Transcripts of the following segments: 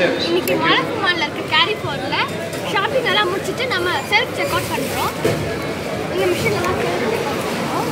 இன்னைக்கு மலக்குமாரில் இருக்க கேரி ஃபோரில் ஷாப்பிங் எல்லாம் முடிச்சுட்டு நம்ம செல்ஃப் செக் அவுட் பண்ணுறோம் இந்த மிஷின் எல்லாம் self check out பண்றோம்.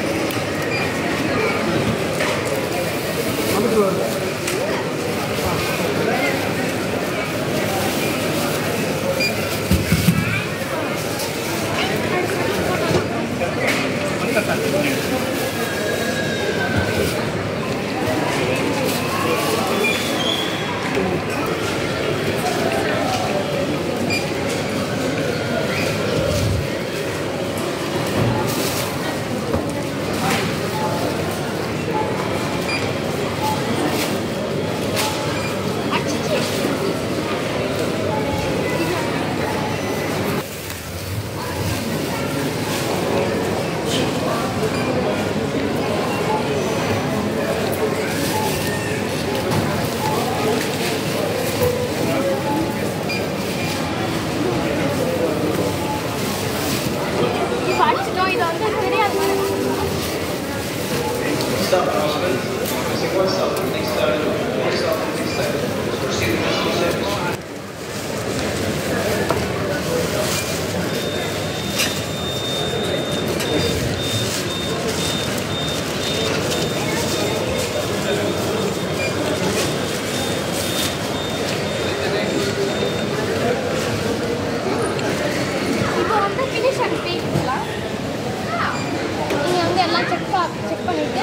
அச்சச்சோ. இப்ப அடிச்சிட்டோம் இதை வந்து தெரியாது இப்போ வந்து ஃபினிஷ் அண்ட் பே பண்ணலாம் நீங்கள் வந்து எல்லாம் செக் செக் பண்ணிவிட்டு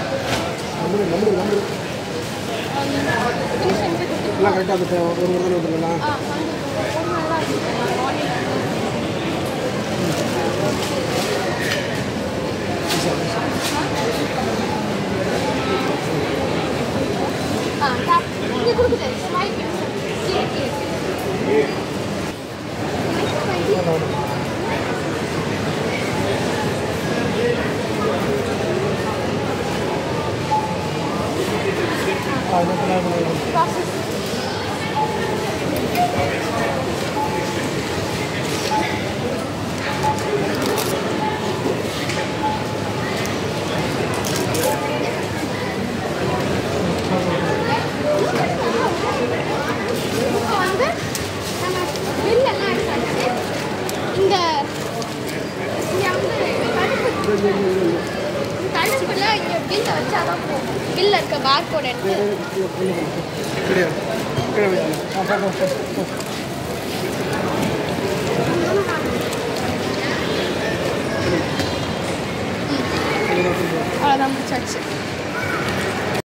ஃபினிஷ் அண்ட் பே கொடுத்துட்டு எல்லாம் கரெக்டாக அந்த ஒரு ஒரு தடவை வந்துருக்கலாம் ஆ வந்து ஒரு நாள் தான் இருக்கு மார்னிங் ஆ டேப் இங்கே கொடுக்குது ஸ்மைல் கேக்கு ப்ராசஸ் இப்போ வந்து நம்ம பில் எல்லாம் எடுத்தாச்சு இந்த இங்கே வந்து கடுப்பு கடுப்புல இங்கே பில்லை வச்சு அதான் போகும் பில்ல இருக்க பார் கோட் எடுத்து கிடையாது கிடையாது ஆ பார்ப்போம் பார்ப்போம். அவ்வளோதான் முடிச்சாச்சு